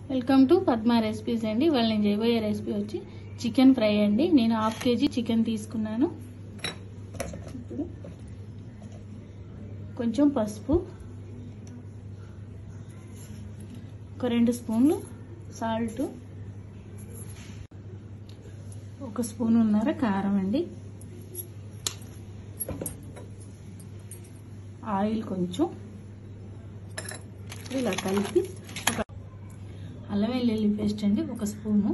welcome to Padma recipes అండి ఇవాళ నేను చేయబోయే రెసిపీ వచ్చి చికెన్ ఫ్రై అండి నేను హాఫ్ కేజీ చికెన్ తీసుకున్నాను ఇప్పుడు కొంచెం పసుపు ఒక రెండు స్పూన్లు సాల్ట్ ఒక స్పూన్ ఉన్నర కారం అండి ఆయిల్ కొంచెం ఇలా కలిపి ఒక అల్లం వెల్లుల్లి పేస్ట్ అండి ఒక స్పూను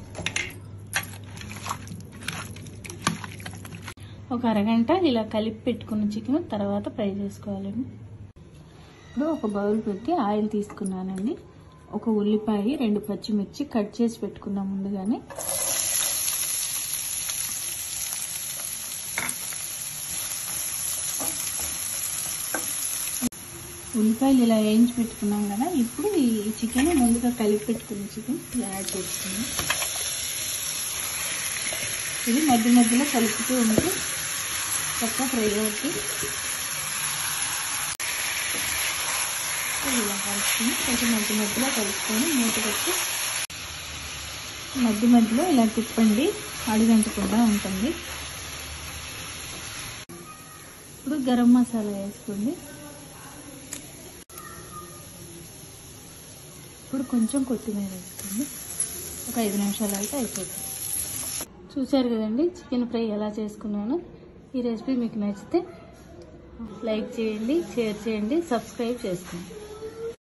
ఒక అరగంట ఇలా కలిపి పెట్టుకున్న చికెన్ తర్వాత ఫ్రై చేసుకోవాలండి ఇప్పుడు ఒక బౌల్ పెట్టి ఆయిల్ తీసుకున్నానండి ఒక ఉల్లిపాయ రెండు పచ్చిమిర్చి కట్ చేసి పెట్టుకున్నాం ముందుగానే ఉల్లిపాయలు ఇలా వేయించి పెట్టుకున్నాం కదా ఇప్పుడు ఈ చికెన్ ముందుగా కలిపి పెట్టుకున్న చికెన్ ఇలా యాడ్ చేసుకున్నాం ఇది మధ్య మధ్యలో కలుపుతూ ఉంటే చక్కగా ఫ్రై అవుతుంది ఇలా కలుపుకొని కొంచెం మధ్య మధ్యలో కలుపుకొని మూత పెట్టి మధ్య మధ్యలో ఇలా తిప్పండి అడుగంటకుండా ఉంటుంది ఇప్పుడు గరం మసాలా వేసుకోండి ఇప్పుడు కొంచెం కొత్తిమీర వేసుకోండి ఒక ఐదు నిమిషాలు అయితే అయిపోతుంది చూశారు కదండి చికెన్ ఫ్రై ఎలా చేసుకున్నాను ఈ రెసిపీ మీకు నచ్చితే లైక్ చేయండి షేర్ చేయండి సబ్స్క్రైబ్ చేసుకోండి